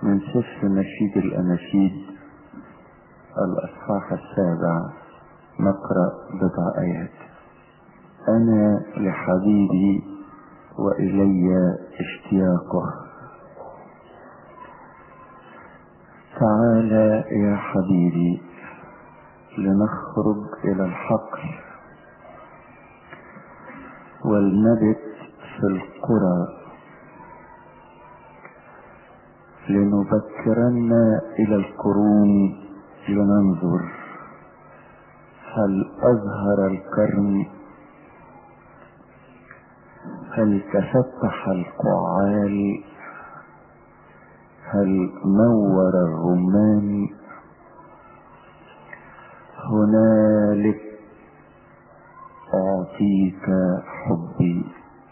من سفر نشيد الأناشيد الأصحاح السابع نقرأ بضع آيات أنا لحبيبي وإلي اشتياقه تعال يا حبيبي لنخرج إلى الحقل ولنبت في القرى لنبكرن إلى القرون لننظر هل أظهر الكرم هل تفتح القعال هل نور الرمان هنالك أعطيك حبي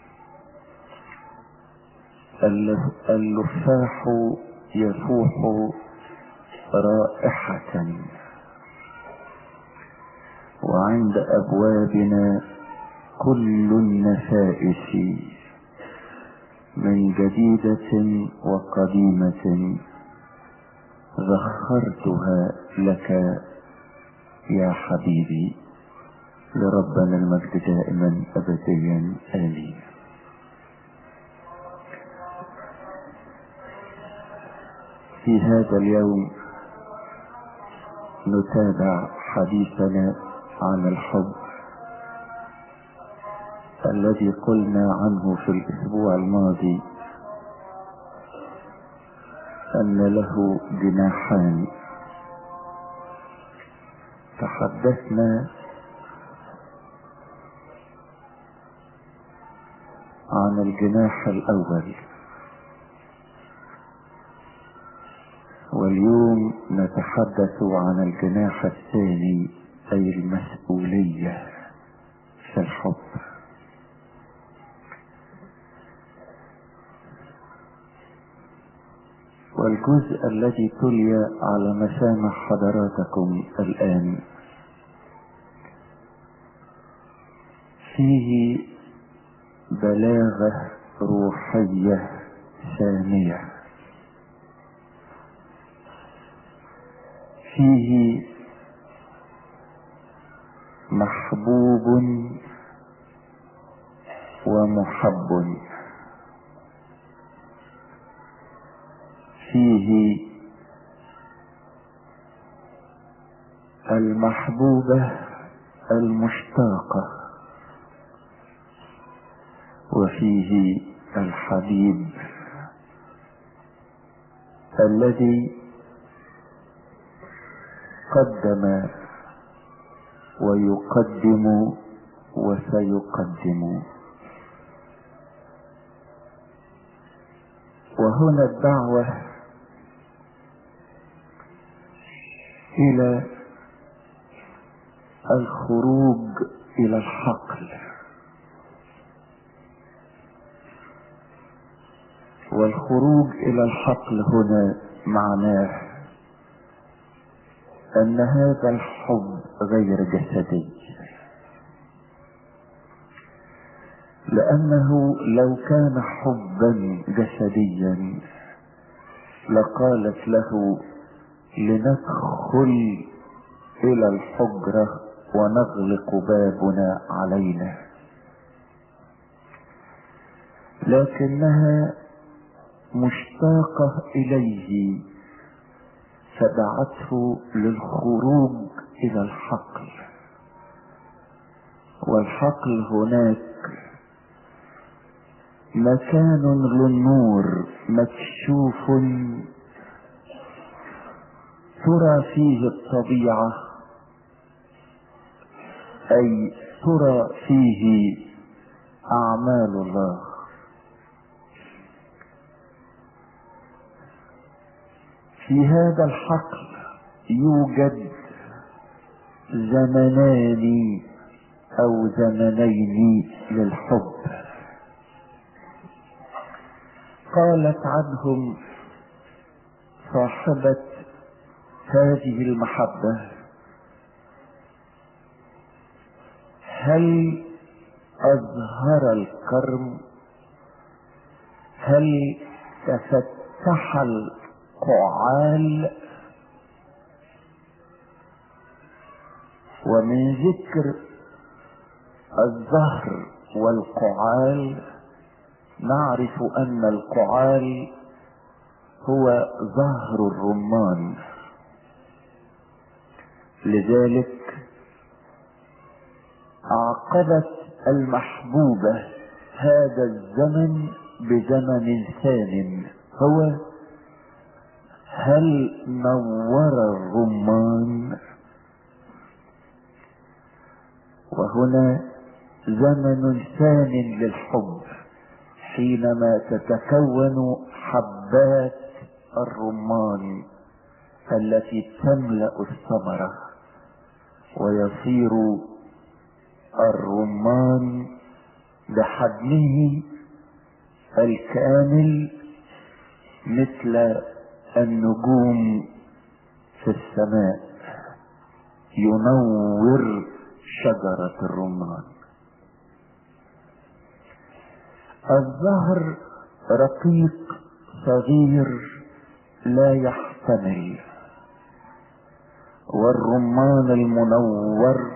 اللفاح يفوح رائحة وعند أبوابنا كل النفائس من جديدة وقديمة ذخرتها لك يا حبيبي لربنا المجد دائما أبديا آمين في هذا اليوم نتابع حديثنا عن الحب الذي قلنا عنه في الاسبوع الماضي ان له جناحان تحدثنا عن الجناح الاول واليوم نتحدث عن الجناح الثاني اي المسؤوليه في الحب والجزء الذي تلي على مسامع حضراتكم الآن فيه بلاغة روحية سامية فيه محبوب ومحب فيه المحبوبة المشتاقة وفيه الحبيب الذي قدم ويقدم وسيقدم وهنا الدعوه الى الخروج الى الحقل والخروج الى الحقل هنا معناه ان هذا الحب غير جسدي لانه لو كان حبا جسديا لقالت له لندخل الى الحجرة ونغلق بابنا علينا لكنها مشتاقة اليه فدعته للخروج الى الحقل والحقل هناك مكان للنور مكشوف ترى فيه الطبيعة أي ترى فيه أعمال الله في هذا الحقل يوجد زمنان أو زمنين للحب قالت عنهم صاحبة هذه المحبة هل أظهر الكرم هل تفتح القعال ومن ذكر الزهر والقعال نعرف ان القعال هو زهر الرمان لذلك اعقبت المحبوبة هذا الزمن بزمن ثان هو هل نور الرمان وهنا زمن ثان للحب حينما تتكون حبات الرمان التي تملا الثمره ويصير الرمان بحجمه الكامل مثل النجوم في السماء ينور شجرة الرمان الزهر رقيق صغير لا يحتمل والرمان المنور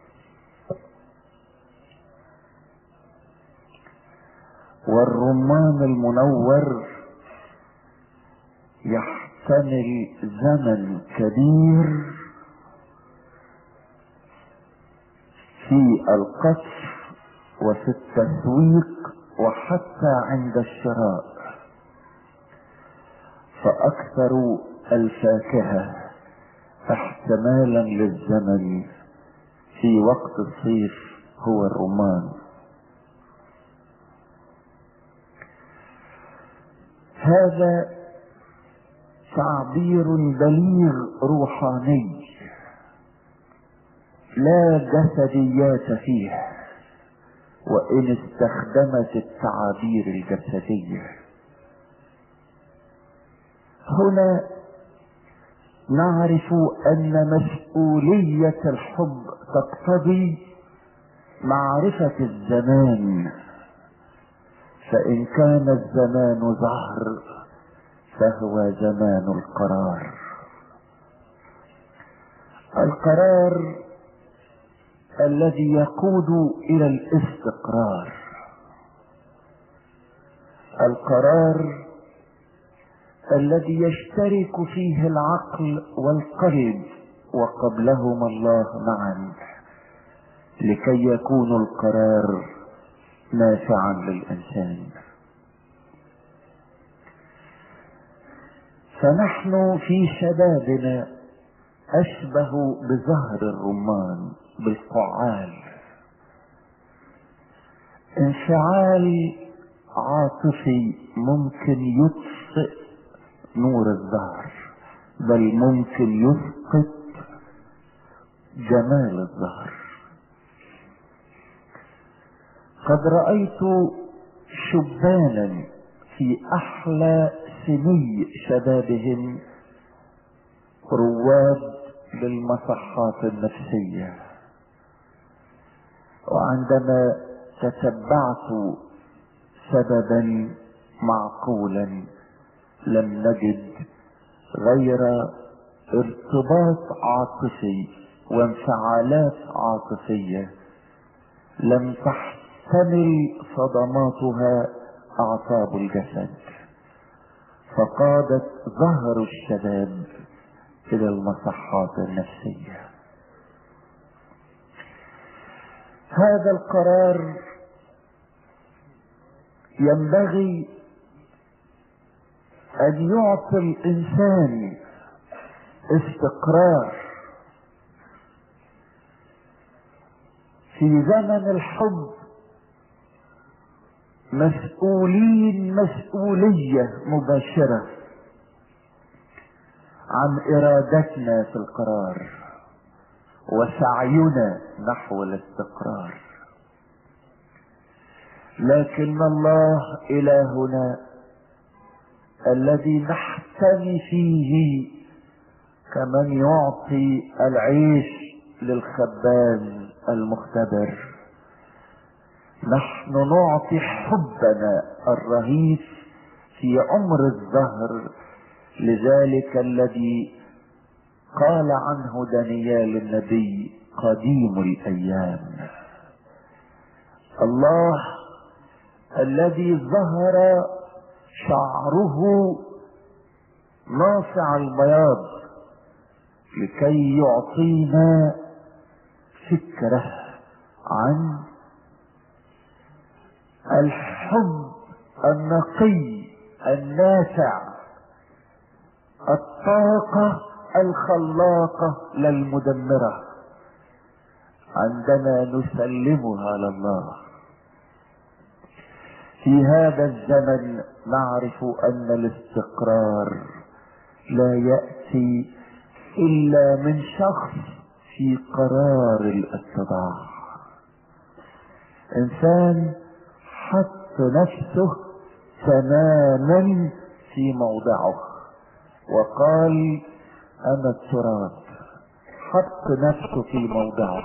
والرمان المنور يحتمل زمن كبير في القصف وفي التسويق وحتى عند الشراء فاكثر الفاكهه احتمالا للزمن في وقت الصيف هو الرمان هذا تعبير بليغ روحاني لا جسديات فيه وان استخدمت التعابير الجسديه هنا نعرف ان مسؤوليه الحب تقتضي معرفه الزمان فان كان الزمان ظهر فهو زمان القرار القرار الذي يقود الى الاستقرار القرار الذي يشترك فيه العقل والقلب وقبلهما الله معا لكي يكون القرار نافعا للانسان فنحن في شبابنا اشبه بزهر الرمان بالقعال انفعال عاطفي ممكن يطفئ نور الزهر بل ممكن يسقط جمال الزهر قد رأيت شبانا في أحلى سني شبابهم رواد للمصحات النفسية وعندما تتبعت سببا معقولا لم نجد غير ارتباط عاطفي وانفعالات عاطفية لم تحتمل صدماتها اعصاب الجسد فقادت ظهر الشباب الى المصحات النفسيه هذا القرار ينبغي ان يعطي الانسان استقرار في زمن الحب مسؤولين مسؤولية مباشرة عن ارادتنا في القرار وسعينا نحو الاستقرار لكن الله الهنا الذي نحتمي فيه كمن يعطي العيش للخباز المختبر نحن نعطي حبنا الرهيب في عمر الظهر لذلك الذي قال عنه دانيال النبي قديم الايام الله الذي ظهر شعره ناصع البياض لكي يعطينا فكره عن الحب النقي النافع الطاقه الخلاقه لا المدمره عندما نسلمها لله في هذا الزمن نعرف ان الاستقرار لا ياتي الا من شخص في قرار الاتباع انسان حط نفسه تماما في موضعه وقال انا التراب حط نفسه في موضعه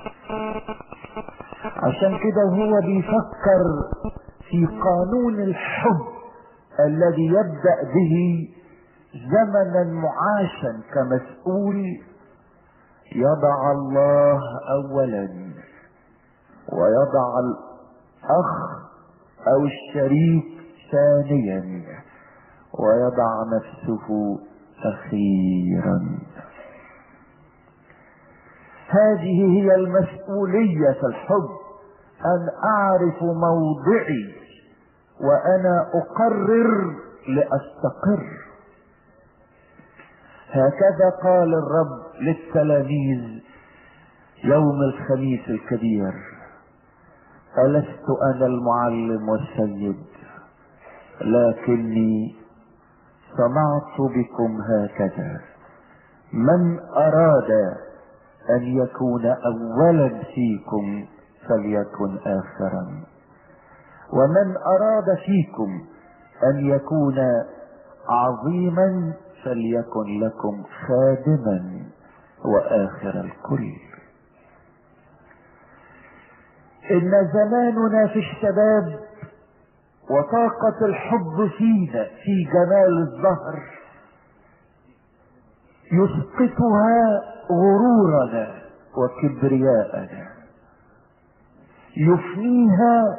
عشان كده هو بيفكر في قانون الحب الذي يبدأ به زمنا معاشا كمسؤول يضع الله اولا ويضع الاخ او الشريك ثانيا ويضع نفسه اخيرا هذه هي المسؤوليه في الحب ان اعرف موضعي وانا اقرر لاستقر هكذا قال الرب للتلاميذ يوم الخميس الكبير ألست أنا المعلم والسيد لكني صنعت بكم هكذا من أراد أن يكون أولا فيكم فليكن آخرا ومن أراد فيكم أن يكون عظيما فليكن لكم خادما واخر الكل ان زماننا في الشباب وطاقة الحب فينا في جمال الظهر يسقطها غرورنا وكبرياءنا يفنيها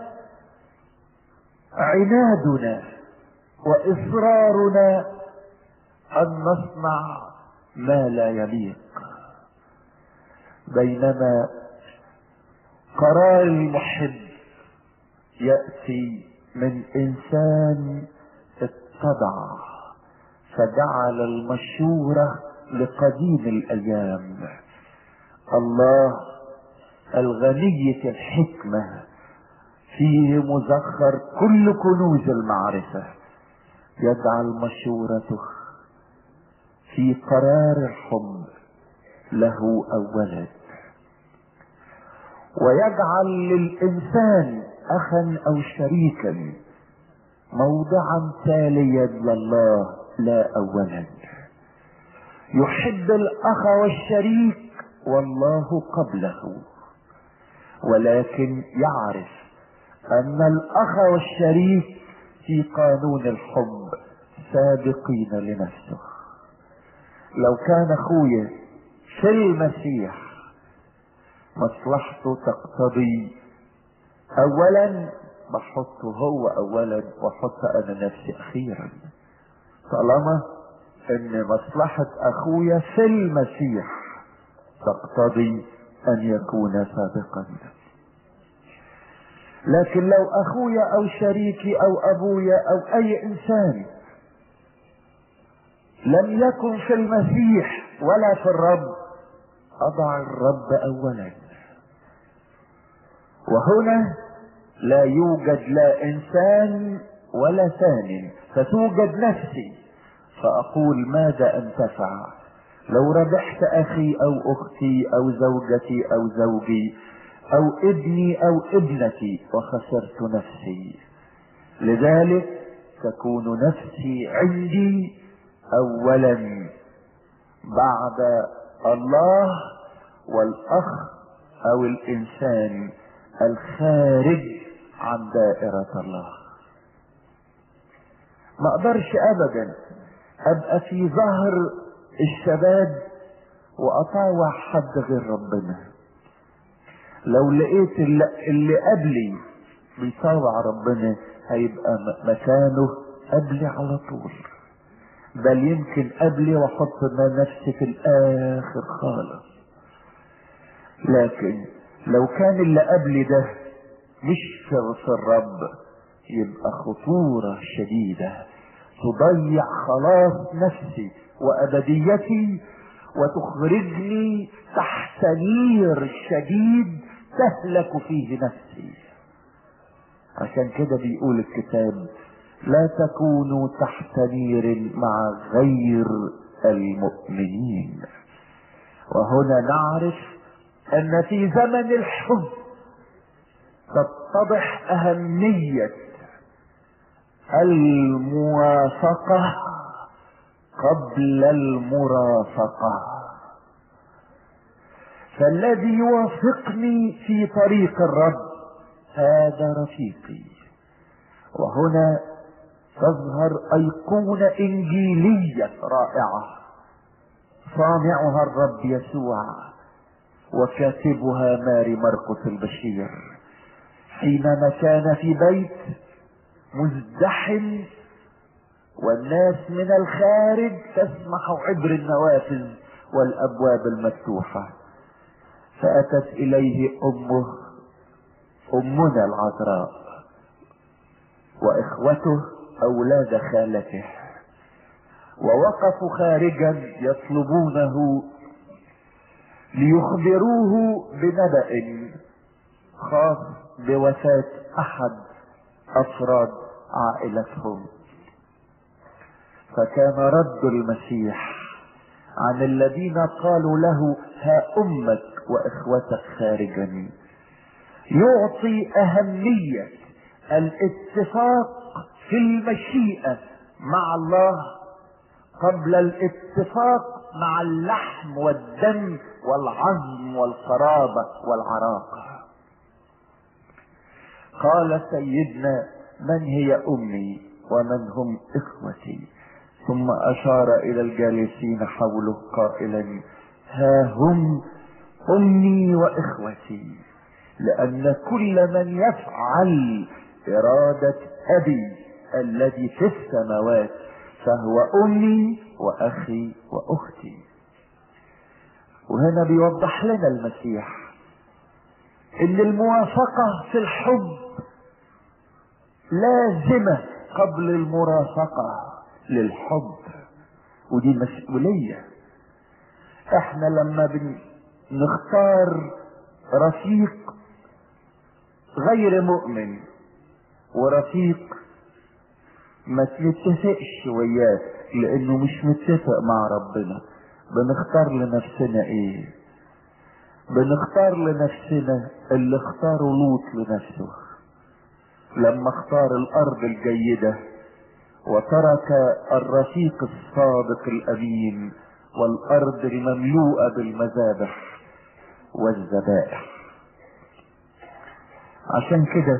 عنادنا واصرارنا ان نصنع ما لا يليق بينما قرار المحب ياتي من انسان اتضع فجعل المشوره لقديم الايام الله الغنية الحكمة فيه مزخر كل كنوز المعرفة يجعل مشورته في قرار الحب له اولا ويجعل للانسان اخا او شريكا موضعا تاليا لله لا اولا يحب الاخ والشريك والله قبله ولكن يعرف ان الاخ والشريك في قانون الحب سابقين لنفسه لو كان اخويا في المسيح مصلحته تقتضي اولا بحطه هو اولا واحط انا نفسي اخيرا طالما ان مصلحة اخويا في المسيح تقتضي ان يكون سابقا لكن لو اخويا او شريكي او ابويا او اي انسان لم يكن في المسيح ولا في الرب اضع الرب اولا وهنا لا يوجد لا انسان ولا ثان فتوجد نفسي فاقول ماذا انتفع لو ربحت اخي او اختي او زوجتي او زوجي او ابني او ابنتي وخسرت نفسي لذلك تكون نفسي عندي اولا بعد الله والاخ او الانسان الخارج عن دائرة الله ما اقدرش ابدا ابقى في ظهر الشباب واطاوع حد غير ربنا لو لقيت اللي, اللي قبلي بيطاوع ربنا هيبقى مكانه قبلي على طول بل يمكن قبلي واحط نفسي في الاخر خالص لكن لو كان اللي قبلي ده مش في الرب يبقى خطورة شديدة تضيع خلاص نفسي وابديتي وتخرجني تحت نير شديد تهلك فيه نفسي عشان كده بيقول الكتاب لا تكونوا تحت نير مع غير المؤمنين وهنا نعرف ان في زمن الحب تتضح اهمية الموافقة قبل المرافقة فالذي يوافقني في طريق الرب هذا رفيقي وهنا تظهر ايقونة انجيلية رائعة صانعها الرب يسوع وكاتبها ماري مرقس البشير حينما كان في بيت مزدحم والناس من الخارج تسمح عبر النوافذ والابواب المفتوحه فاتت اليه امه امنا العذراء واخوته اولاد خالته ووقفوا خارجا يطلبونه ليخبروه بنبأ خاص بوفاة احد افراد عائلتهم فكان رد المسيح عن الذين قالوا له ها امك واخوتك خارجا يعطي اهمية الاتفاق في المشيئة مع الله قبل الاتفاق مع اللحم والدم والعظم والقرابة والعراقة قال سيدنا من هي امي ومن هم اخوتي ثم اشار الى الجالسين حوله قائلا ها هم امي واخوتي لان كل من يفعل اراده ابي الذي في السماوات فهو امي واخي واختي وهنا بيوضح لنا المسيح ان الموافقه في الحب لازمه قبل المرافقه للحب ودي مسؤوليه احنا لما بنختار رفيق غير مؤمن ورفيق ما تتفقش وياه لانه مش متفق مع ربنا بنختار لنفسنا ايه بنختار لنفسنا اللي اختاره لوط لنفسه لما اختار الارض الجيدة وترك الرفيق الصادق الامين والارض المملوءة بالمذابح والذبائح عشان كده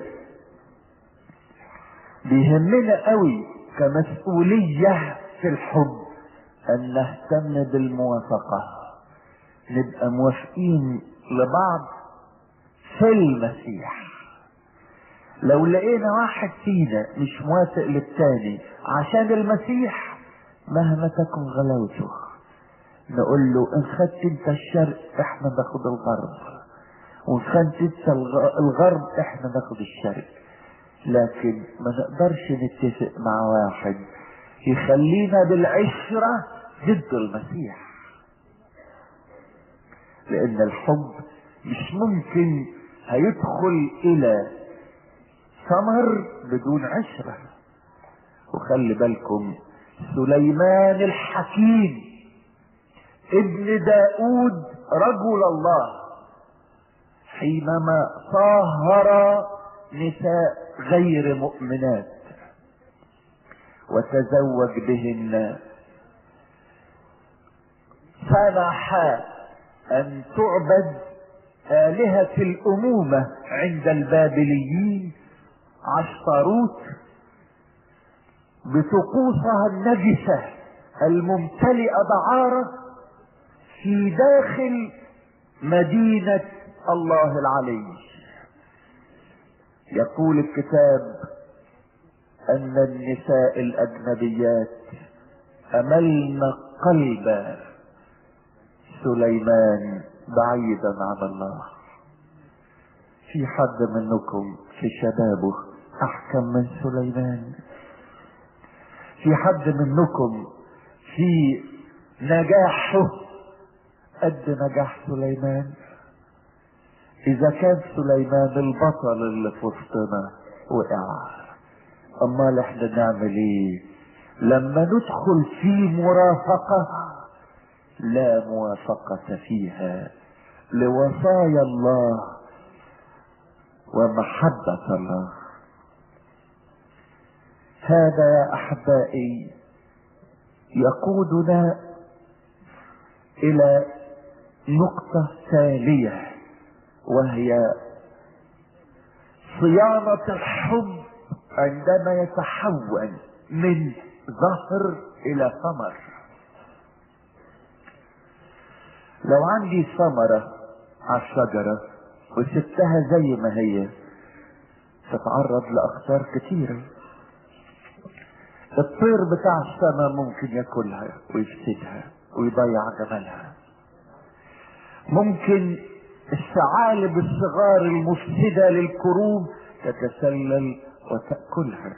بيهمنا قوي كمسؤولية في الحب ان نهتم بالموافقة نبقى موافقين لبعض في المسيح لو لقينا واحد فينا مش موافق للتاني عشان المسيح مهما تكن غلاوته نقول له ان خدت انت الشرق احنا ناخد الغرب وان خدت انت الغرب احنا ناخد الشرق لكن ما نقدرش نتفق مع واحد يخلينا بالعشرة ضد المسيح لان الحب مش ممكن هيدخل الى ثمر بدون عشرة وخلي بالكم سليمان الحكيم ابن داود رجل الله حينما طهر نساء غير مؤمنات وتزوج بهن سمح ان تعبد آلهة الأمومة عند البابليين عشتروت بطقوسها النجسة الممتلئة دعارة في داخل مدينة الله العلي يقول الكتاب ان النساء الاجنبيات املن قلب سليمان بعيدا عن الله في حد منكم في شبابه احكم من سليمان في حد منكم في نجاحه قد نجاح سليمان اذا كان سليمان البطل اللي في وسطنا وقع امال احنا نعمل ايه لما ندخل في مرافقة لا موافقة فيها لوصايا الله ومحبة الله هذا يا احبائي يقودنا الى نقطة تالية وهي صيانة الحب عندما يتحول من ظهر الى ثمر لو عندي ثمرة على الشجرة وسبتها زي ما هي تتعرض لأخطار كتيرة الطير بتاع السماء ممكن ياكلها ويفسدها ويضيع جمالها ممكن الثعالب الصغار المفسدة للكروب تتسلل وتأكلها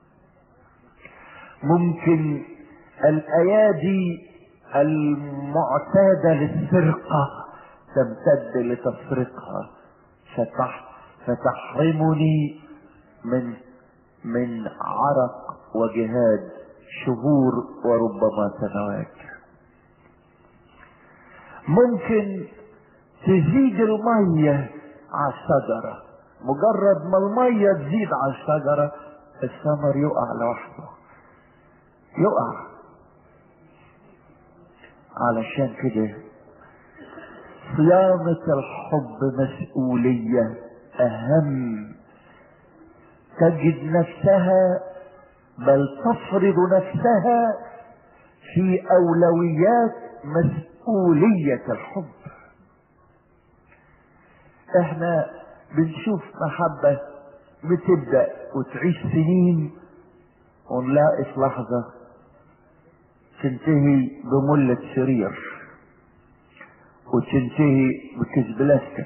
ممكن الأيادي المعتادة للسرقة تمتد لتسرقها فتح فتحرمني من من عرق وجهاد شهور وربما سنوات ممكن تزيد المية على الشجرة مجرد ما المية تزيد على الشجرة الثمر يقع لوحده يقع علشان كده صيانة الحب مسؤولية أهم تجد نفسها بل تفرض نفسها في أولويات مسؤولية الحب احنا بنشوف محبة بتبدأ وتعيش سنين ونلاقي في لحظة تنتهي بملة سرير وتنتهي بكذب بلاستيك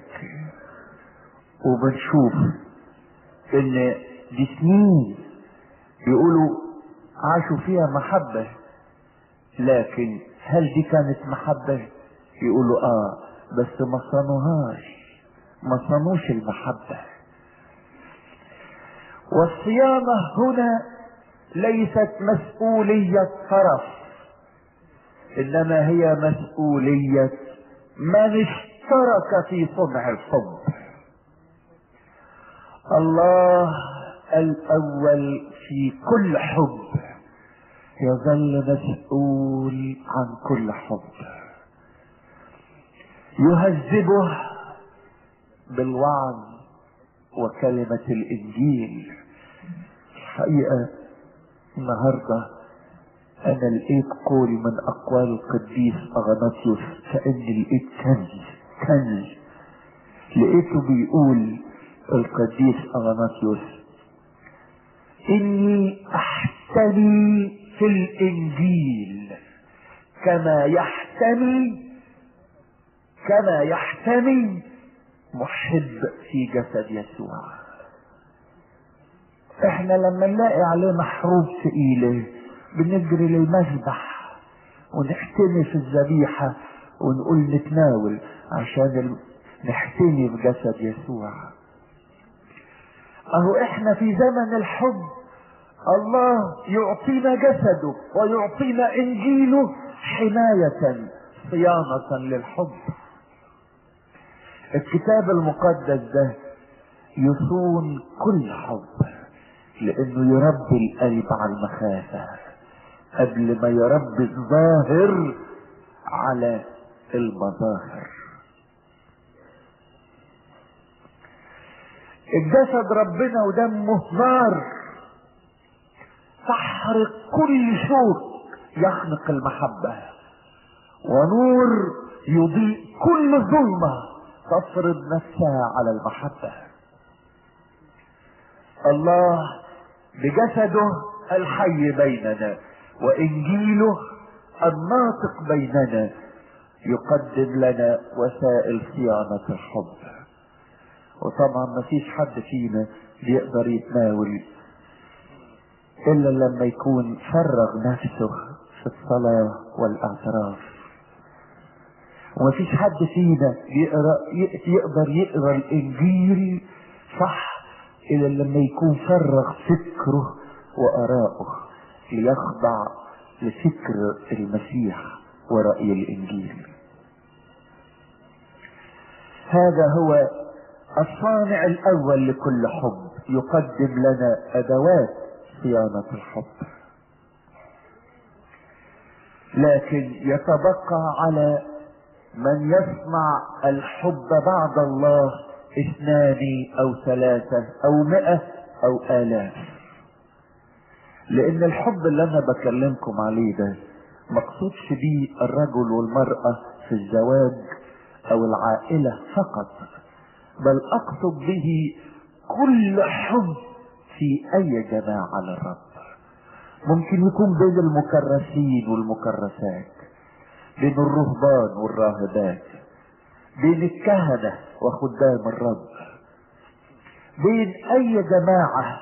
وبنشوف ان دي سنين يقولوا عاشوا فيها محبة لكن هل دي كانت محبة يقولوا اه بس ما صنوهاش ما صنوش المحبة والصيانة هنا ليست مسؤولية طرف انما هي مسؤولية من اشترك في صنع الحب الله الاول في كل حب يظل مسؤول عن كل حب يهذبه بالوعظ وكلمة الانجيل الحقيقة النهاردة انا لقيت قول من اقوال القديس اغناطيوس كاني لقيت كنز كنز لقيته بيقول القديس اغناطيوس اني احتمي في الانجيل كما يحتمي كما يحتمي محب في جسد يسوع احنا لما نلاقي علينا حروب ثقيله بنجري للمذبح ونحتمي في الذبيحة ونقول نتناول عشان نحتمي بجسد يسوع اهو احنا في زمن الحب الله يعطينا جسده ويعطينا انجيله حماية صيانة للحب الكتاب المقدس ده يصون كل حب لانه يربي القلب على المخافه قبل ما يربي الظاهر على المظاهر الجسد ربنا ودمه نار تحرق كل شوك يخلق المحبة ونور يضيء كل ظلمة تفرض نفسها على المحبة الله بجسده الحي بيننا وانجيله الناطق بيننا يقدم لنا وسائل صيانة الحب وطبعا ما فيش حد فينا بيقدر يتناول الا لما يكون فرغ نفسه في الصلاة والاعتراف ومفيش حد فينا يقرأ يقدر يقرا الانجيل صح الا لما يكون فرغ فكره وارائه ليخضع لفكر المسيح ورأي الانجيل هذا هو الصانع الاول لكل حب يقدم لنا ادوات صيانة الحب لكن يتبقى على من يصنع الحب بعد الله اثنان او ثلاثة او مئة او الاف لان الحب اللي انا بكلمكم عليه ده مقصودش بيه الرجل والمرأة في الزواج او العائلة فقط بل اقصد به كل حب في اي جماعة للرب ممكن يكون بين المكرسين والمكرسات بين الرهبان والراهبات بين الكهنة وخدام الرب بين اي جماعة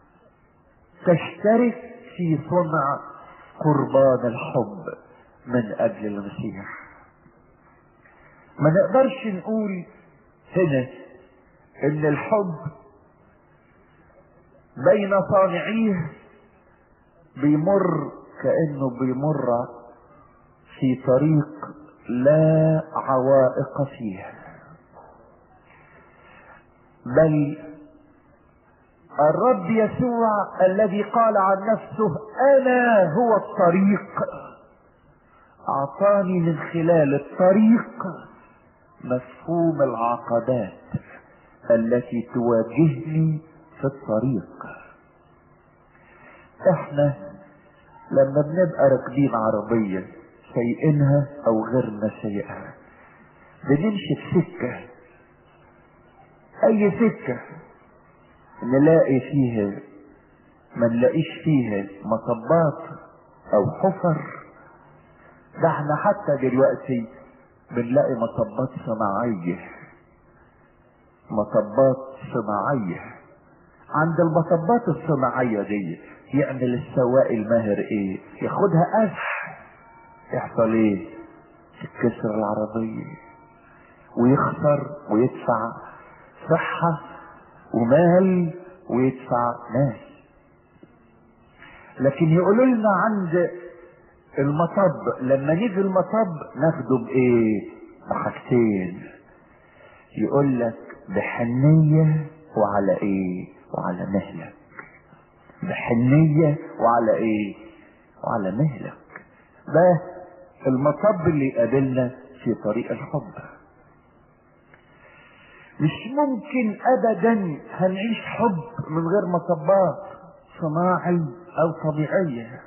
تشترك في صنع قربان الحب من اجل المسيح ما نقدرش نقول هنا ان الحب بين صانعيه بيمر كانه بيمر في طريق لا عوائق فيه بل الرب يسوع الذي قال عن نفسه انا هو الطريق اعطاني من خلال الطريق مفهوم العقبات التي تواجهني في الطريق احنا لما بنبقى راكبين عربية سايقينها او غيرنا سايقها بنمشي في سكة اي سكة نلاقي فيها ما نلاقيش فيها مطبات او حفر ده احنا حتى دلوقتي بنلاقي مطبات صناعية مطبات صناعية عند المطبات الصناعية دي يعمل السواق الماهر ايه ياخدها قزح يحصل ايه تتكسر العربية ويخسر ويدفع صحة ومال ويدفع ناس لكن يقولوا لنا عند المطب لما نيجي المطب ناخده بايه بحاجتين يقول لك بحنية وعلى ايه وعلى مهلك بحنية وعلى ايه وعلى مهلك ده المطب اللي يقابلنا في طريق الحب مش ممكن ابدا هنعيش حب من غير مطبات صناعي او طبيعية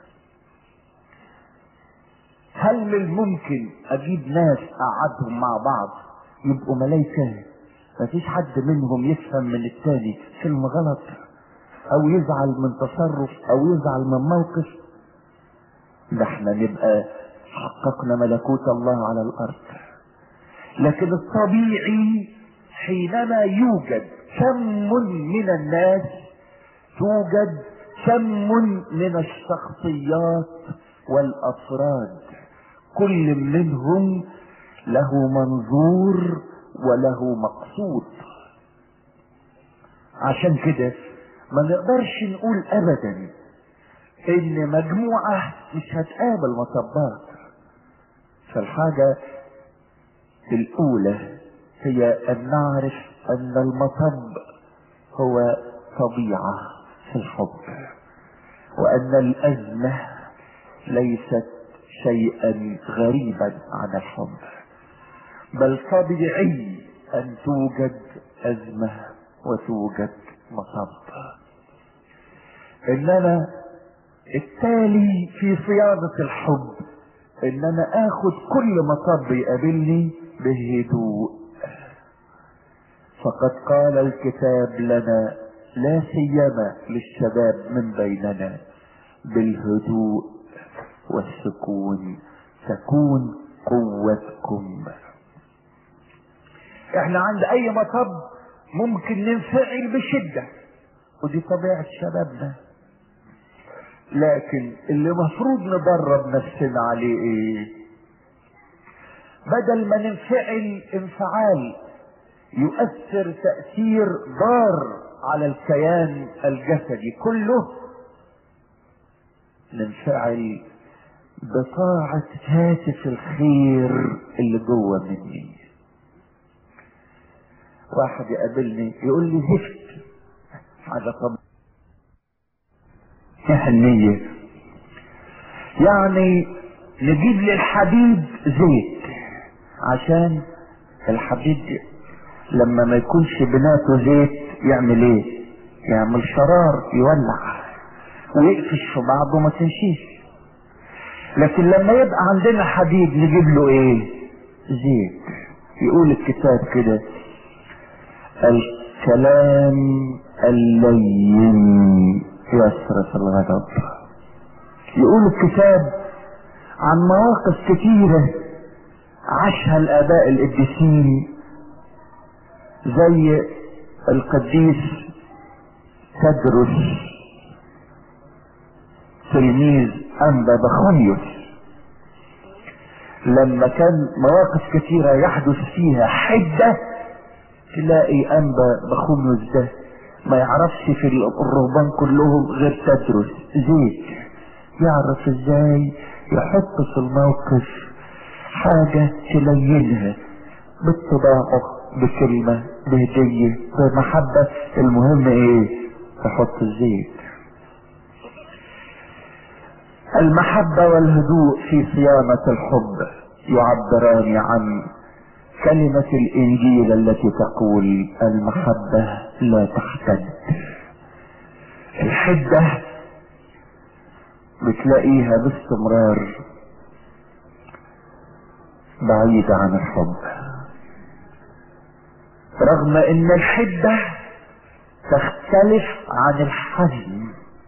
هل من الممكن اجيب ناس اقعدهم مع بعض يبقوا ملايكة مفيش حد منهم يفهم من التاني كلمة غلط او يزعل من تصرف او يزعل من موقف ده احنا نبقى حققنا ملكوت الله على الارض لكن الطبيعي حينما يوجد كم من الناس توجد كم من الشخصيات والافراد كل منهم له منظور وله مقصود عشان كده ما نقدرش نقول ابدا ان مجموعة مش هتقابل مطبات فالحاجة الاولى هي ان نعرف ان المطب هو طبيعة في الحب وان الازمة ليست شيئا غريبا عن الحب بل طبيعي ان توجد ازمة وتوجد مطب انما التالي في صياغة الحب ان انا اخد كل مطب يقابلني بهدوء فقد قال الكتاب لنا لا سيما للشباب من بيننا بالهدوء والسكون تكون قوتكم احنا عند اي مطب ممكن ننفعل بشدة ودي طبيعة شبابنا لكن اللي مفروض ندرب نفسنا عليه ايه بدل ما ننفعل انفعال يؤثر تأثير ضار على الكيان الجسدي كله ننفعل بطاعة هاتف الخير اللي جوه مني واحد يقابلني يقول لي زفت حاجة طب حنية يعني نجيب للحديد زيت عشان الحديد لما ما يكونش بناته زيت يعمل ايه يعمل شرار يولع ويقفش في بعضه ما تمشيش لكن لما يبقى عندنا حديد نجيب له ايه زيت يقول الكتاب كده الكلام اللين يصرف الغضب يقول الكتاب عن مواقف كثيرة عاشها الآباء القديسين زي القديس تدرس تلميذ أنبا بخونيوس لما كان مواقف كثيرة يحدث فيها حدة تلاقي أنبا بخونيوس ده ما يعرفش في الرهبان كلهم غير تدرس زيت يعرف ازاي يحط في الموقف حاجة تلينها باتباعه بكلمة بهدية بمحبة المهم ايه تحط الزيت المحبة والهدوء في صيانة الحب يعبران عن كلمة الإنجيل التي تقول المحبة لا تحتد الحدة بتلاقيها باستمرار بعيدة عن الحب رغم ان الحدة تختلف عن الحزن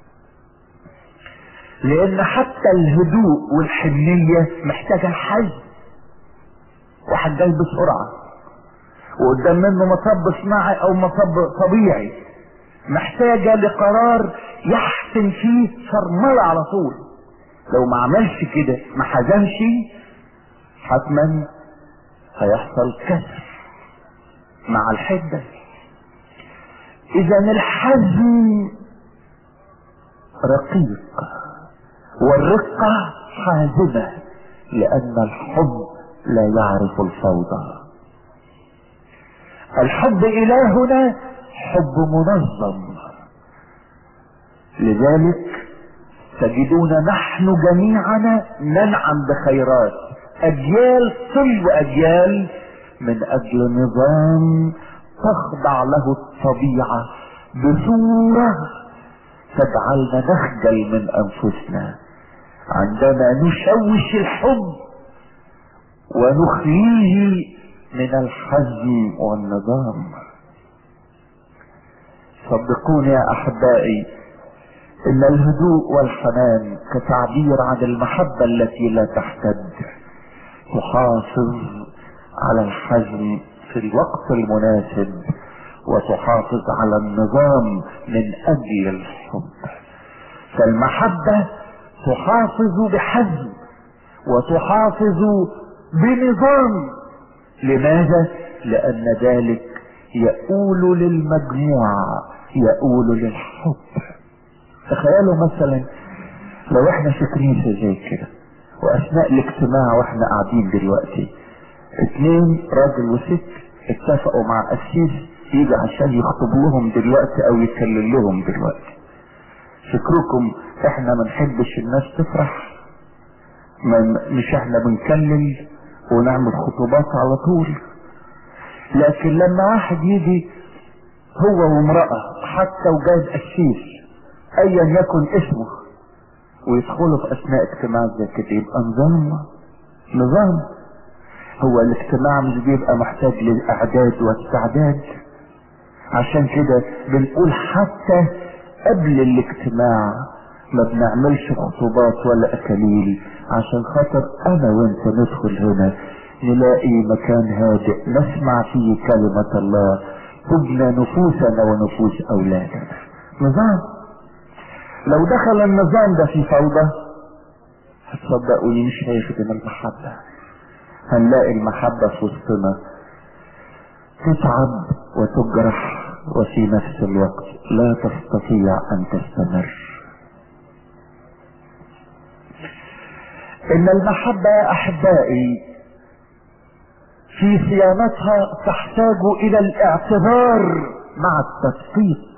لان حتى الهدوء والحنية محتاجة الحزن واحد جاي بسرعة وقدام منه مطب صناعي او مطب طبيعي محتاجة لقرار يحسن فيه فرملة على طول لو ما عملش كده ما حزنش حتما هيحصل كسر مع الحدة اذا الحزن رقيق والرقة حازمة لان الحب لا يعرف الفوضى الحب الهنا حب منظم لذلك تجدون نحن جميعنا ننعم بخيرات اجيال تلو اجيال من اجل نظام تخضع له الطبيعة بصورة تجعلنا نخجل من انفسنا عندما نشوش الحب ونخليه من الحزم والنظام صدقوني يا احبائي ان الهدوء والحنان كتعبير عن المحبة التي لا تحتد تحافظ على الحزم في الوقت المناسب وتحافظ على النظام من اجل الحب فالمحبة تحافظ بحزم وتحافظ بنظام لماذا لان ذلك يؤول للمجموعة يؤول للحب تخيلوا مثلا لو احنا في كنيسة زي كده واثناء الاجتماع واحنا قاعدين دلوقتي اتنين راجل وست اتفقوا مع قسيس يجي عشان يخطب لهم دلوقتي او يكلم لهم دلوقتي فكركم احنا ما نحبش الناس تفرح ما مش احنا بنكلل ونعمل خطوبات على طول لكن لما واحد يجي هو وامرأة حتى وجايب قسيس ايا يكن اسمه ويدخلوا في اثناء اجتماع زي كده يبقى نظام نظام هو الاجتماع مش بيبقى محتاج للاعداد واستعداد عشان كده بنقول حتى قبل الاجتماع ما بنعملش خطوبات ولا اكاليل عشان خاطر انا وانت ندخل هنا نلاقي مكان هادئ نسمع فيه كلمة الله تبنى نفوسنا ونفوس اولادنا نظام لو دخل النظام ده في فوضى هتصدقوني مش هيخدم المحبة هنلاقي المحبة في وسطنا تتعب وتجرح وفي نفس الوقت لا تستطيع ان تستمر ان المحبة يا احبائي في صيانتها تحتاج الى الاعتذار مع التصديق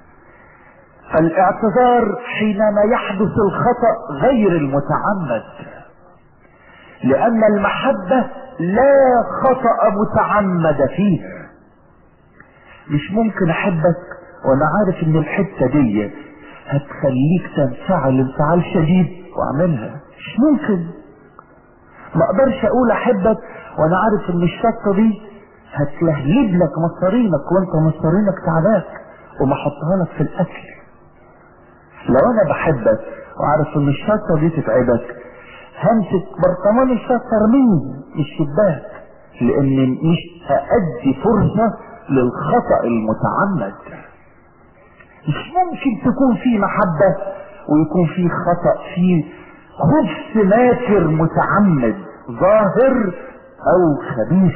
الاعتذار حينما يحدث الخطأ غير المتعمد لان المحبة لا خطأ متعمد فيها مش ممكن احبك وانا عارف ان الحتة دي هتخليك تنفعل انفعال شديد واعملها مش ممكن ما اقدرش اقول احبك وانا عارف ان الشطة دي هتلهلب لك مصارينك وانت مصارينك تعباك وما احطها لك في الاكل لو انا بحبك وعارف ان الشطة دي تتعبك همسك برطمان الشطة ارميه مش شباك لان مش هادي فرصة للخطأ المتعمد مش ممكن تكون في محبة ويكون في خطأ في خبث ماكر متعمد ظاهر او خبيث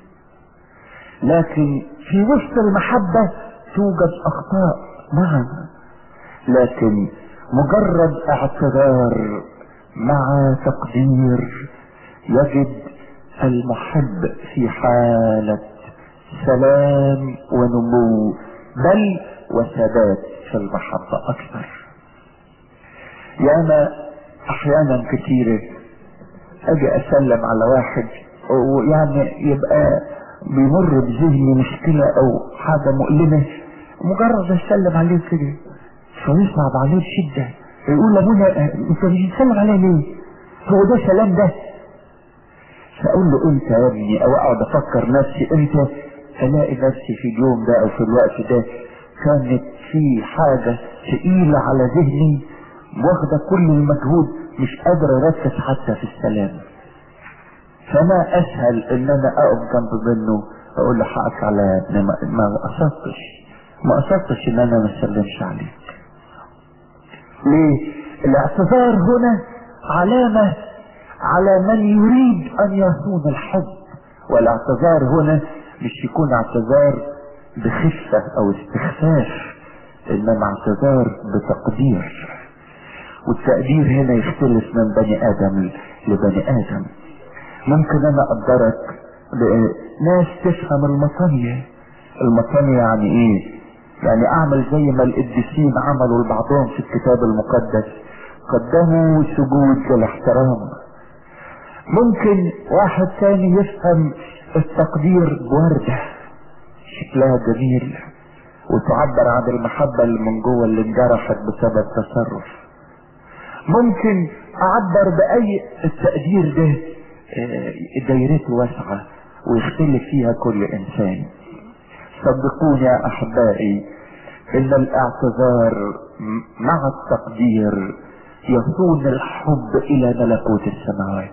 لكن في وسط المحبة توجد اخطاء نعم لكن مجرد اعتذار مع تقدير يجد المحب في حالة سلام ونمو بل وثبات في المحبة اكثر ياما احيانا كثيرة اجي اسلم على واحد ويعني يبقى بيمر بذهني مشكلة او حاجة مؤلمة مجرد اسلم عليه كده فيصعب عليه بشدة يقول لابونا انت مش بتسلم عليه ليه هو ده سلام ده فاقول له انت يا ابني او اقعد افكر نفسي انت الاقي نفسي في اليوم ده او في الوقت ده كانت في حاجة تقيلة على ذهني واخدة كل المجهود مش قادر اركز حتى في السلام فما اسهل ان انا اقف جنب منه اقول له حقك على يا ابني ما, ما قصدتش ما قصدتش ان انا ما اسلمش عليك ليه الاعتذار هنا علامة على من يريد ان يصون الحب والاعتذار هنا مش يكون اعتذار بخفة او استخفاف انما اعتذار بتقدير والتقدير هنا يختلف من بني ادم لبني ادم ممكن انا اقدرك ناس تفهم المطانية المطانية يعني ايه يعني اعمل زي ما القديسين عملوا لبعضهم في الكتاب المقدس قدموا سجود للاحترام ممكن واحد ثاني يفهم التقدير بوردة شكلها جميل وتعبر عن المحبة اللي من جوه اللي انجرحت بسبب تصرف ممكن اعبر باي التقدير ده دايرته واسعة ويختلف فيها كل انسان صدقوني يا احبائي ان الاعتذار مع التقدير يصون الحب الى ملكوت السماوات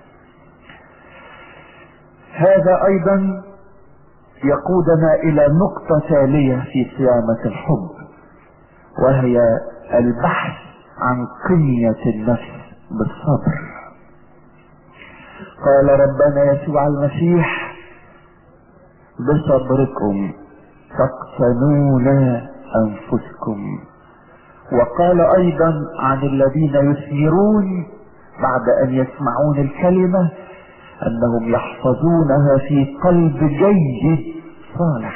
هذا ايضا يقودنا الى نقطة تالية في صيانة الحب وهي البحث عن قنية النفس بالصبر قال ربنا يسوع المسيح بصبركم تقتنون انفسكم وقال ايضا عن الذين يثمرون بعد ان يسمعون الكلمة انهم يحفظونها في قلب جيد صالح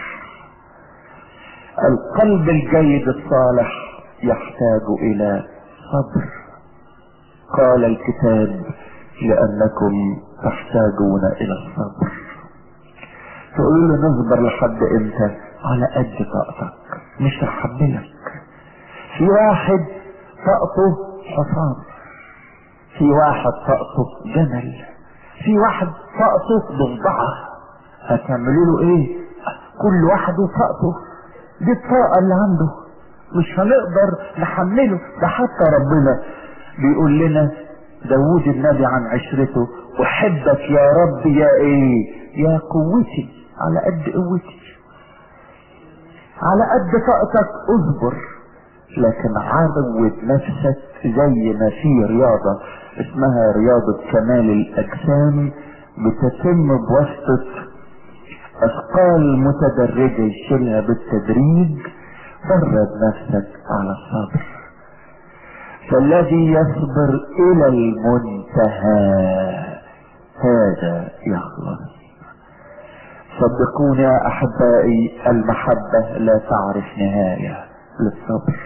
القلب الجيد الصالح يحتاج الى صبر قال الكتاب لانكم تحتاجون الى الصبر تقول له نصبر لحد امتى على قد طاقتك مش هحملك في واحد طاقته حصان في واحد طاقته جمل في واحد طاقته ضفدعة هتعملوا له ايه كل واحد وطاقته دي الطاقة اللي عنده مش هنقدر نحمله ده حتى ربنا بيقول لنا داوود النبي عن عشرته احبك يا رب يا ايه يا قوتي على قد قوتي على قد طاقتك اصبر لكن عود نفسك زي ما في رياضة اسمها رياضة كمال الاجسام بتتم بواسطة اثقال متدرجة يشيلها بالتدريج فرد نفسك على الصبر فالذي يصبر الى المنتهى هذا يخلص صدقوني يا احبائي المحبة لا تعرف نهاية للصبر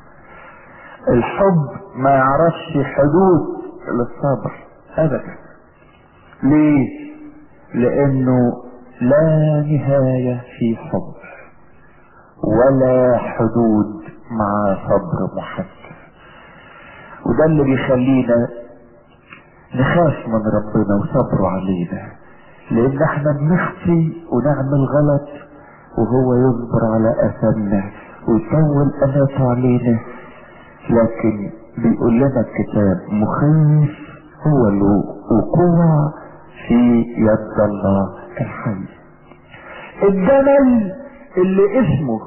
الحب ما يعرفش حدود للصبر ابدا ليه لانه لا نهاية في حب ولا حدود مع صبر محدد وده اللي بيخلينا نخاف من ربنا وصبره علينا لان احنا بنخفي ونعمل غلط وهو يصبر على اثمنا ويطول اماته علينا لكن بيقول لنا الكتاب مخيف هو الوقوع في يد الله الحي الجمل اللي اسمه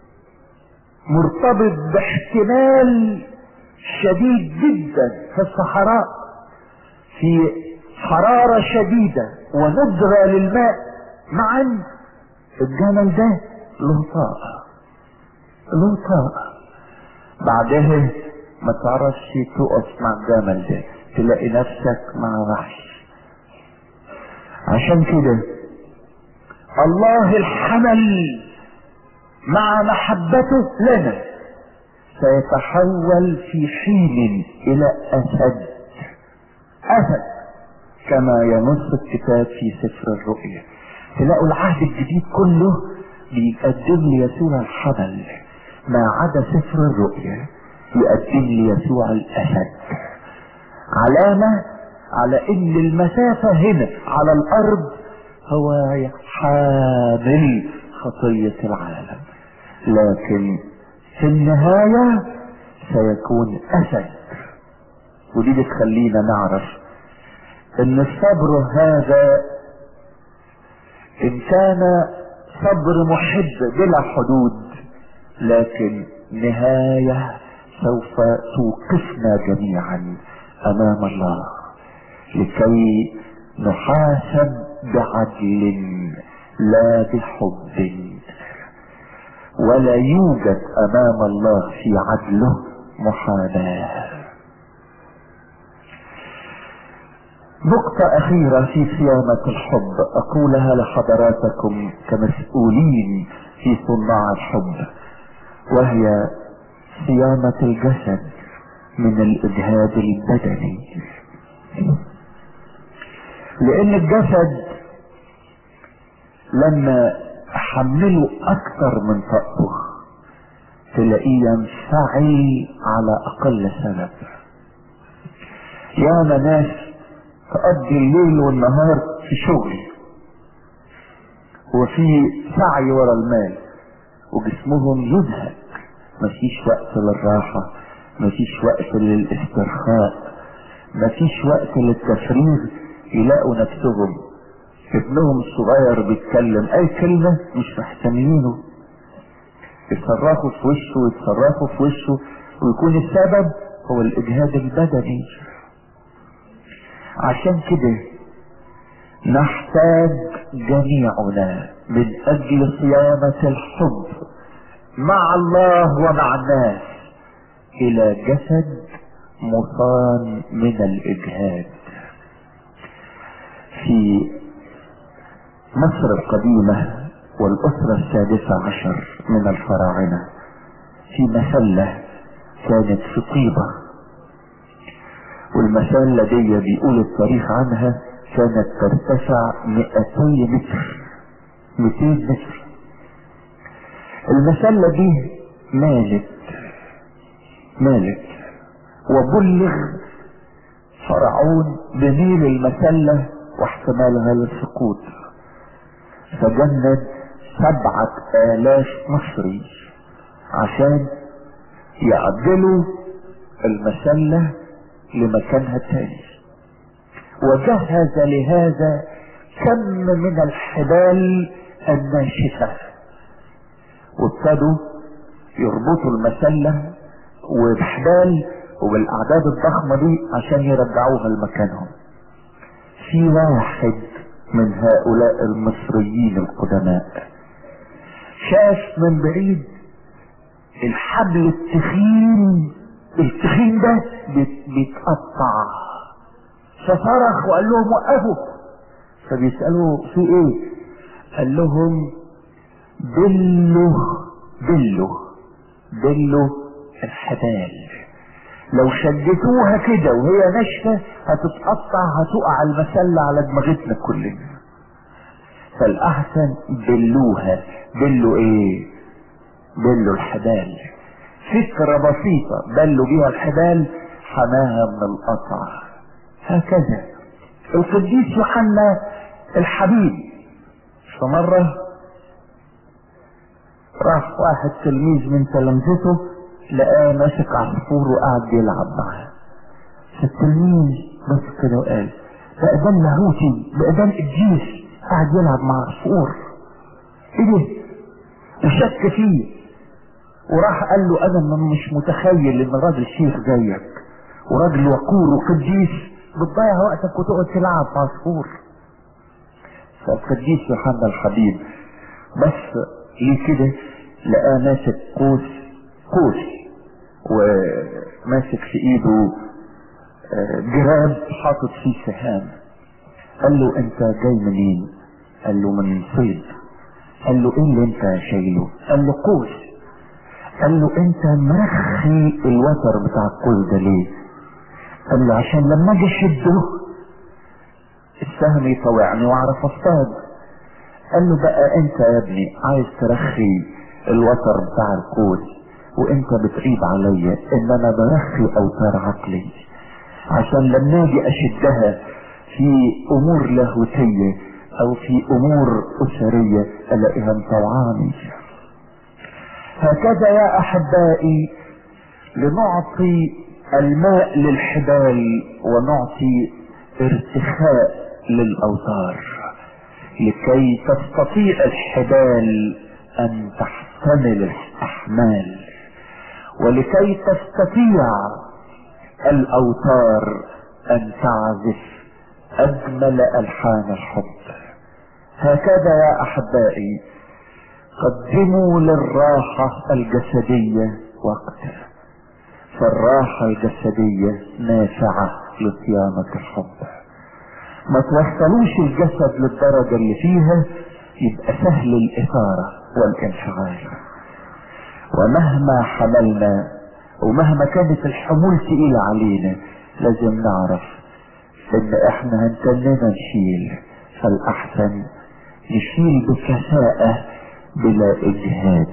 مرتبط باحتمال شديد جدا في الصحراء في حرارة شديدة وندرة للماء معا الجمل ده له طاقة له طاقة بعدها ما تعرفش تقف مع الجمل ده تلاقي نفسك مع وحش عشان كده الله الحمل مع محبته لنا سيتحول في حين الى اسد اسد كما ينص الكتاب في سفر الرؤيا تلاقوا العهد الجديد كله بيقدم لي يسوع الحمل ما عدا سفر الرؤيا يقدم لي يسوع الاسد علامة على ان المسافة هنا على الارض هو حامل خطية العالم لكن في النهاية سيكون اسد ودي بتخلينا نعرف ان الصبر هذا ان كان صبر محب بلا حدود لكن نهاية سوف توقفنا جميعا امام الله لكي نحاسب بعدل لا بحب ولا يوجد امام الله في عدله محاباه نقطة أخيرة في صيانة الحب أقولها لحضراتكم كمسؤولين في صناع الحب وهي صيانة الجسد من الإجهاد البدني لأن الجسد لما أحمله أكثر من طاقته تلاقيه ينفعل على أقل سبب ياما ناس تقضي الليل والنهار في شغل وفي سعي ورا المال وجسمهم يزهق مفيش وقت للراحة مفيش وقت للاسترخاء مفيش وقت للتفريغ يلاقوا نفسهم ابنهم الصغير بيتكلم اي كلمة مش محتملينه يتصرفوا في وشه ويتصرفوا في وشه ويكون السبب هو الاجهاد البدني عشان كده نحتاج جميعنا من اجل صيانة الحب مع الله ومع الناس الى جسد مصان من الاجهاد في مصر القديمة والاسرة السادسة عشر من الفراعنة في مسلة كانت في طيبة والمسلة دي بيقول التاريخ عنها كانت ترتفع 200 متر 200 متر المسلة دي مالت مالت وبلغ فرعون بميل المسلة واحتمالها للسقوط فجند سبعة آلاف مصري عشان يعدلوا المسلة لمكانها التاني وجهز لهذا كم من الحبال الناشفة وابتدوا يربطوا المسلة وبحبال وبالأعداد الضخمة دي عشان يرجعوها لمكانهم في واحد من هؤلاء المصريين القدماء شاف من بعيد الحبل التخين التخين ده بيتقطع فصرخ وقال لهم وقفوا فبيسألوا في ايه قال لهم دلوا دلوا دلوا الحبال لو شدتوها كده وهي ناشفة هتتقطع هتقع المسلة على دماغتنا كلنا فالأحسن دلوها دلوا ايه دلوا الحبال فكرة بسيطة دلوا بيها الحبال حماها من القطع هكذا القديس يوحنا الحبيب فمرة راح واحد تلميذ من تلامذته لقاه ماسك عصفور وقاعد يلعب معاه فالتلميذ بس كده وقال بقى ده اللاهوتي بقى ده القديس قاعد يلعب مع عصفور ايه ده وشك فيه وراح قال له انا مش متخيل ان راجل شيخ زيك وراجل وقور وقديس بتضيع وقتك وتقعد تلعب عصفور فالقديس يوحنا الحبيب بس ليه كده لقاه ماسك قوس قوس وماسك في ايده جراب حاطط فيه سهام قال له انت جاي منين قال له من صيد قال له ايه اللي انت شايله قال له قوس قال له انت مرخي الوتر بتاع القوس ده ليه قال له عشان لما اجي اشده السهم يطوعني واعرف اصطاد قال له بقى انت يا ابني عايز ترخي الوتر بتاع القوس وانت بتعيب عليا ان انا برخي اوتار عقلي عشان لما اجي اشدها في امور لاهوتية او في امور اسرية الاقيها مطوعاني هكذا يا احبائي لنعطي الماء للحبال ونعطي ارتخاء للاوتار لكي تستطيع الحبال ان تحتمل الاحمال ولكي تستطيع الاوتار ان تعزف اجمل الحان الحب هكذا يا احبائي قدموا للراحة الجسدية وقت فالراحة الجسدية نافعة لصيانة الحب ما توصلوش الجسد للدرجة اللي فيها يبقى سهل الإثارة والانفعال ومهما حملنا ومهما كانت الحمول تقيلة علينا لازم نعرف ان احنا هنتننا نشيل فالاحسن نشيل بكفاءة بلا اجهاد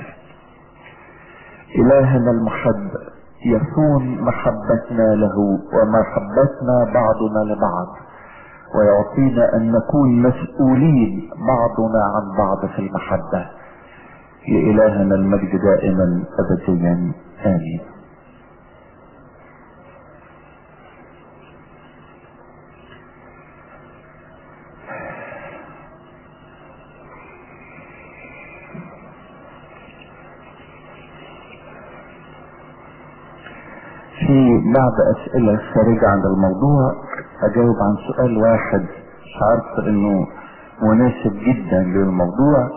الهنا المحب يصون محبتنا له ومحبتنا بعضنا لبعض ويعطينا ان نكون مسؤولين بعضنا عن بعض في المحبة لإلهنا المجد دائما أبديا آمين في بعض أسئلة خارجة عن الموضوع أجاوب عن سؤال واحد مش عارف إنه مناسب جدا للموضوع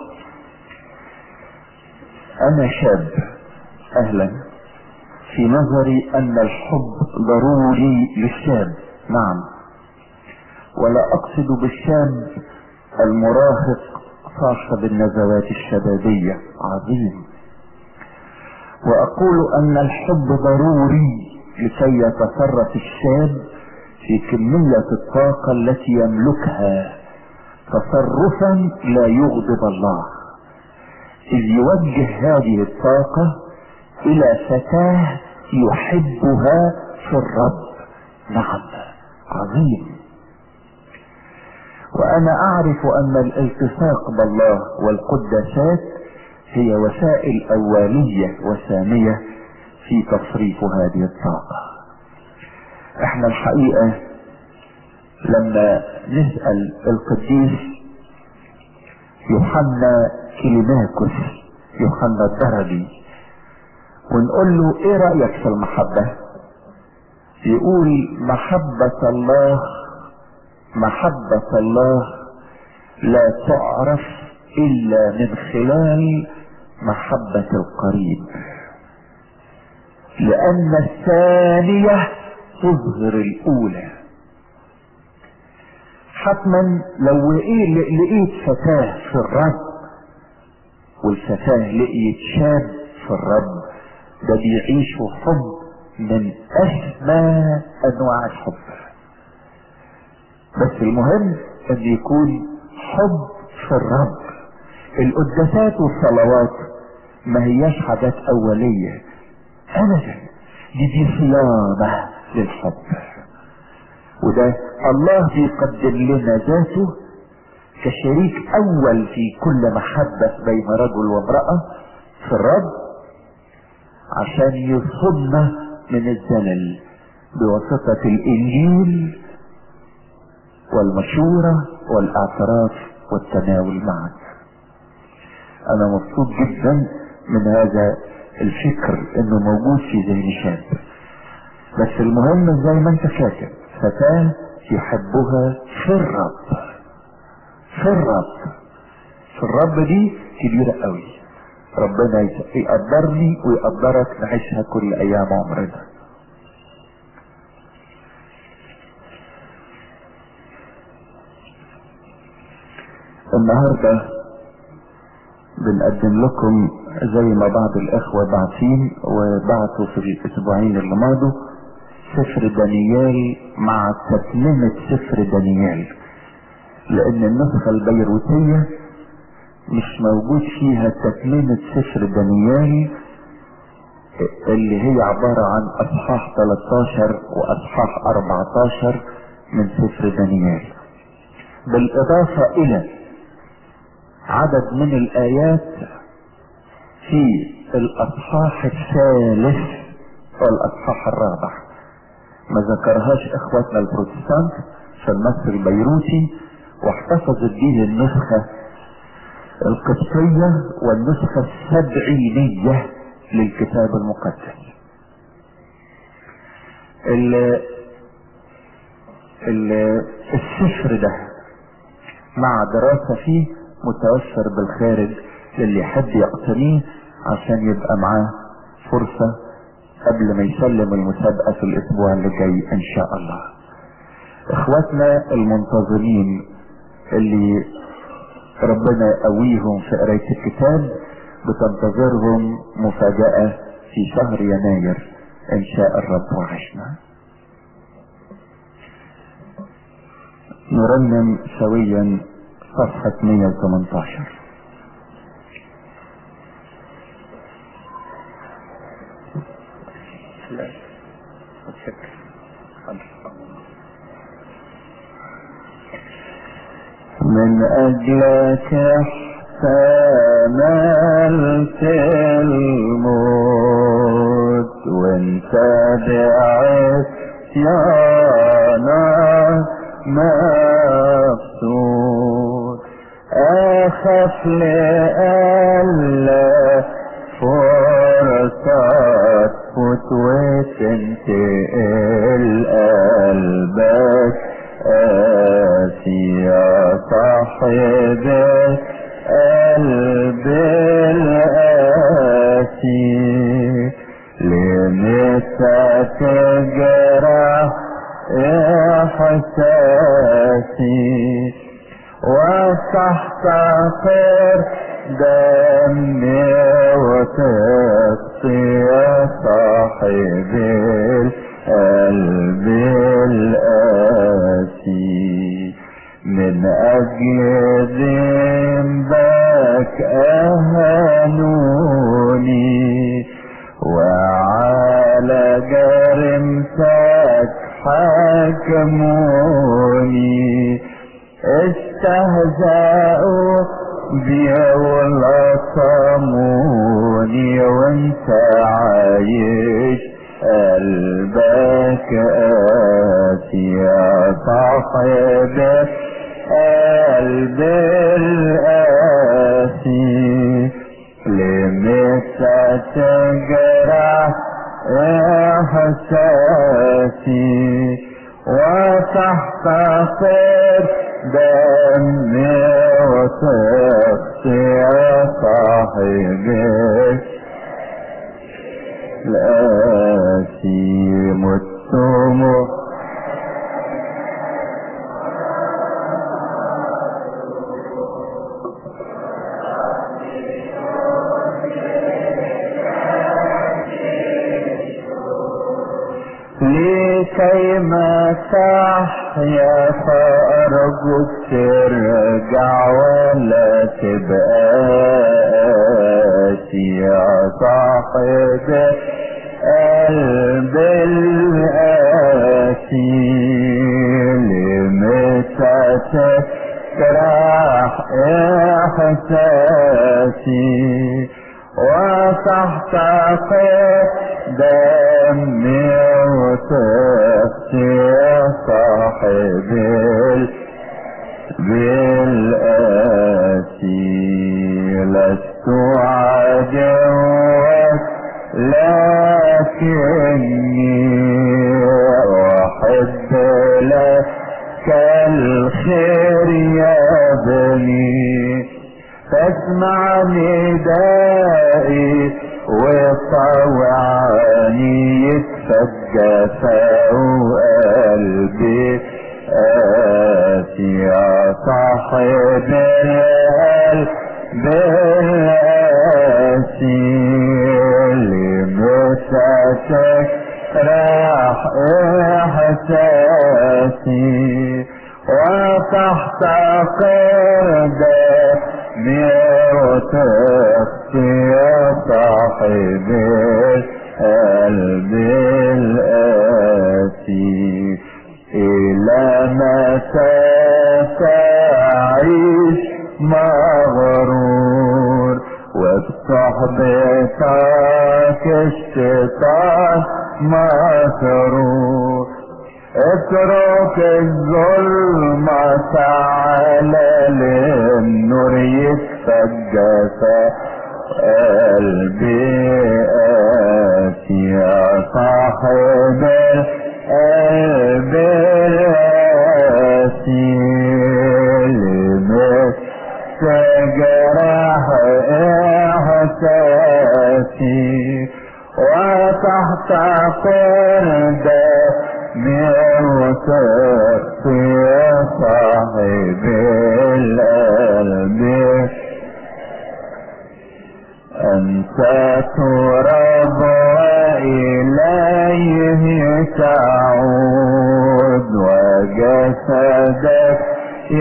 أنا شاب أهلا في نظري أن الحب ضروري للشاب نعم ولا أقصد بالشاب المراهق صاحب النزوات الشبابية عظيم وأقول أن الحب ضروري لكي يتصرف الشاب في كمية الطاقة التي يملكها تصرفا لا يغضب الله إذ يوجه هذه الطاقة إلى فتاة يحبها في الرب نعم عظيم وانا اعرف ان الالتصاق بالله والقداسات هي وسائل اولية وسامية في تصريف هذه الطاقة احنا الحقيقة لما نسأل القديس يوحنا كليماكوس يوحنا الدرجي ونقول له ايه رأيك في المحبة يقول محبة الله محبة الله لا تعرف الا من خلال محبة القريب لان الثانية تظهر الاولى حتما لو لقيت فتاة في الرب والفتاة لقيت شاب في الرب ده بيعيشوا حب من اسمى انواع الحب بس المهم ان يكون حب في الرب القداسات والصلوات ما هياش حاجات اولية ابدا دي دي صيانة للحب وده الله بيقدم لنا ذاته كشريك اول في كل محبة بين رجل وامرأة في الرب عشان يصدنا من الزلل بواسطة الانجيل والمشورة والاعتراف والتناول معا انا مبسوط جدا من هذا الفكر انه موجود في ذهن شاب بس المهم زي ما انت كاتب فتاة يحبها في الرب في الرب في الرب دي كبيرة قوي ربنا يقدرني ويقدرك نعيشها كل ايام عمرنا النهاردة بنقدم لكم زي ما بعض الاخوة باعتين وبعتوا في الاسبوعين اللي ماضوا سفر دانيال مع تتميمة سفر دانيال لان النسخة البيروتية مش موجود فيها تتميمة سفر دانيال اللي هي عبارة عن اصحاح 13 واصحاح 14 من سفر دانيال بالاضافة الى عدد من الايات في الاصحاح الثالث والاصحاح الرابع ما ذكرهاش اخواتنا البروتستانت في النص البيروتي واحتفظت به النسخة القبطية والنسخة السبعينية للكتاب المقدس ال ال السفر ده مع دراسة فيه متوفر بالخارج للي يحب يقتنيه عشان يبقى معاه فرصة قبل ما يسلم المسابقة في الاسبوع اللي جاي ان شاء الله اخواتنا المنتظمين اللي ربنا يقويهم في قراية الكتاب بتنتظرهم مفاجأة في شهر يناير ان شاء الرب وعشنا نرنم سويا صفحة 118 لا متشكر من أجلك احتملت الموت وانت بعصيانك مبسوط أخف لألا فرصة تفوت وتنتقل قلبك آسي يا صاحب قلب الآسي لمتى تجرح إحساسي وتحتقر دمي وتقصي يا صاحب القلب الآسي من أجل ذنبك أهانوني وعاد على جرمتك حكموني استهزأوا بي ولطموني وانت عايش قلبك قاسي يا صاحب قلب القاسي لمتى تجرح احساسي وتحتقر دمي وتخشي صاحبك الآتي متم لكي ما تحيا فأرجوك ترجع ولا تبقى يا صاحب قلب القاسي لمتى تكره احساسي وتحت دمي وتخشي صاحب بالآتي لست عدوك لكني أحب لك الخير يا بني فاسمع ندائي وطوعني يتفجف وقلبي آتي يا صاحب القلب القاسي لمساتك راح احساسي وتحت قدر وتخفي يا صاحب القلب الآتي إلى متى تعيش مغرور وبصحبتك الشيطان مسرور اترك الظلمة تعالى للنور يتفجف قلبي آتي يا صاحب القلب القاسي لمس جرح احساسي وتحت قرده موتك يا صاحب القلب أنت تراب وإليه تعود وجسدك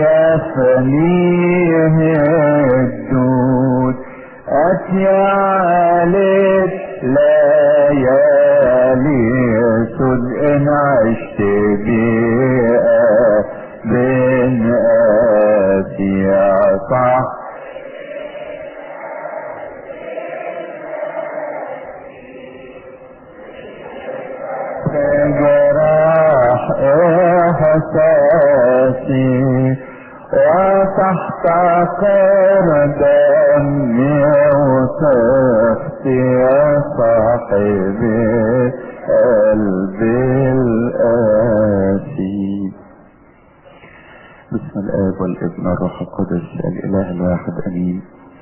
يفنيه الدود أتيا عليك ليالي سد إن عشت بيئة بين آسيا صح جراح احساسي وتحت دمي وتفتي يا صاحبي قلبي الآتي بسم الآب والابن والروح القدس الإله الواحد أمين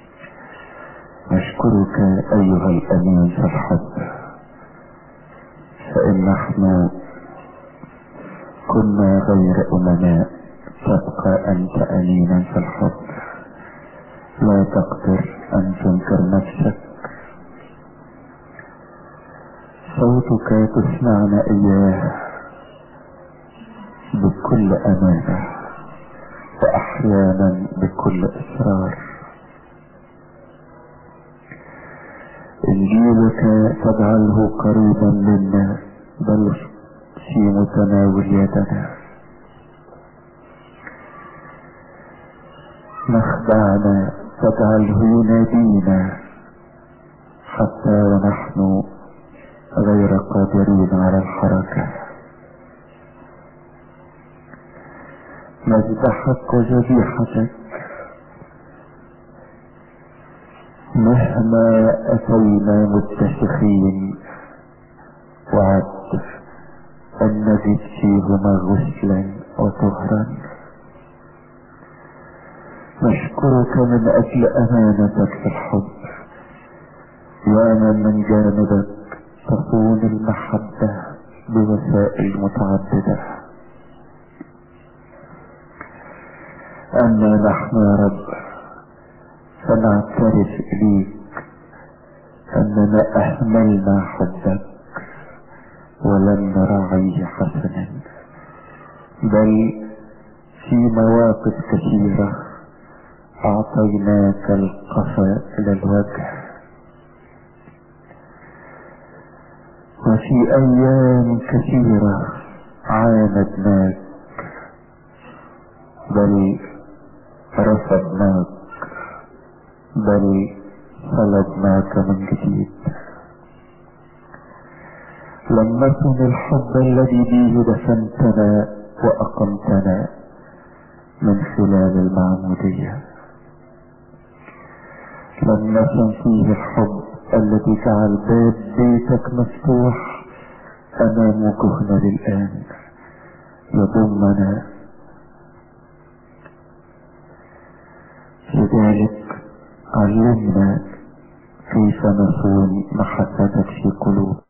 نشكرك أيها الأمين في الحب فإن احنا كنا غير أمناء تبقى أنت أمينا في الحب لا تقدر أن تنكر نفسك صوتك تسمعنا إياه بكل أمانة وأحيانا بكل إصرار إن إنجيلك تجعله قريبا منا بل في متناول يدنا مخدعنا تجعله ينادينا حتى ونحن غير قادرين على الحركة مذبحك وذبيحتك مهما أتينا متسخين وعد أن نجد فيهما غسلا وطهرا نشكرك من أجل أمانتك في الحب يا من من جانبك تكون المحبة بوسائل متعددة أما نحن يا رب فنعترف إليك أننا أهملنا حبك ولم نراعيه حسنا بل في مواقف كثيرة أعطيناك القفا إلى الوجه وفي أيام كثيرة عاندناك بل رفضناك بل طلبناك من جديد لم نكن الحب الذي به دفنتنا وأقمتنا من خلال المعمودية لم نكن فيه الحب الذي جعل باب بيتك مفتوح أمام وجوهنا للآن يضمنا لذلك علمنا كيف نصون محبتك في قلوب